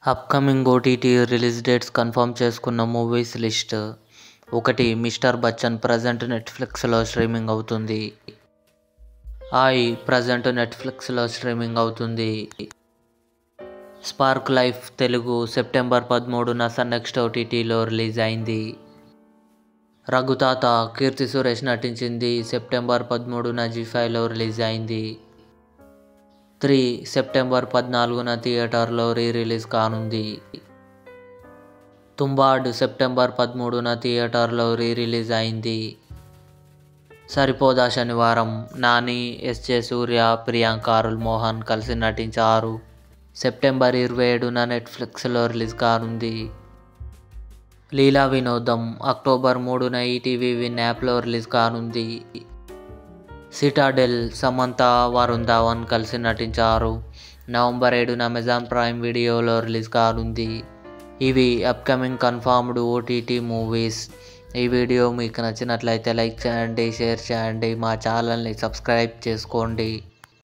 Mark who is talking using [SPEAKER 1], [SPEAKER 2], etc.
[SPEAKER 1] upcoming OTT release dates confirm చేసుకున్న movies list ఒకటి Mister Bachchan present నెట్ఫ్లిక్స్లో స్ట్రీమింగ్ అవుతుంది ఐ ప్రజెంట్ నెట్ఫ్లిక్స్లో స్ట్రీమింగ్ అవుతుంది స్పార్క్ లైఫ్ తెలుగు సెప్టెంబర్ పదమూడున సన్ నెక్స్ట్ ఓటీటీలో రిలీజ్ అయింది రఘుతాత కీర్తి సురేష్ నటించింది సెప్టెంబర్ పదమూడున జీ ఫైవ్లో రిలీజ్ అయింది త్రీ సెప్టెంబర్ పద్నాలుగున థియేటర్లో రీ రిలీజ్ కానుంది తుంబాడ్ సెప్టెంబర్ పదమూడున థియేటర్లో రీ రిలీజ్ అయింది సరిపోదా శనివారం నాని ఎస్జే సూర్య ప్రియాంక అరుల్ మోహన్ కలిసి నటించారు సెప్టెంబర్ ఇరవై ఏడున నెట్ఫ్లిక్స్లో రిలీజ్ కానుంది లీలా వినోదం అక్టోబర్ మూడున ఈటీవీ విన్ యాప్లో రిలీజ్ కానుంది సిటాడెల్ సమంత వరుణ్ ధావన్ కలిసి నటించారు నవంబర్ ఏడున అమెజాన్ ప్రైమ్ వీడియోలో రిలీజ్ కానుంది ఇవి అప్కమింగ్ కన్ఫర్మ్డ్ ఓటీటీ మూవీస్ ఈ వీడియో మీకు నచ్చినట్లయితే లైక్ చేయండి షేర్ చేయండి మా ఛానల్ని సబ్స్క్రైబ్ చేసుకోండి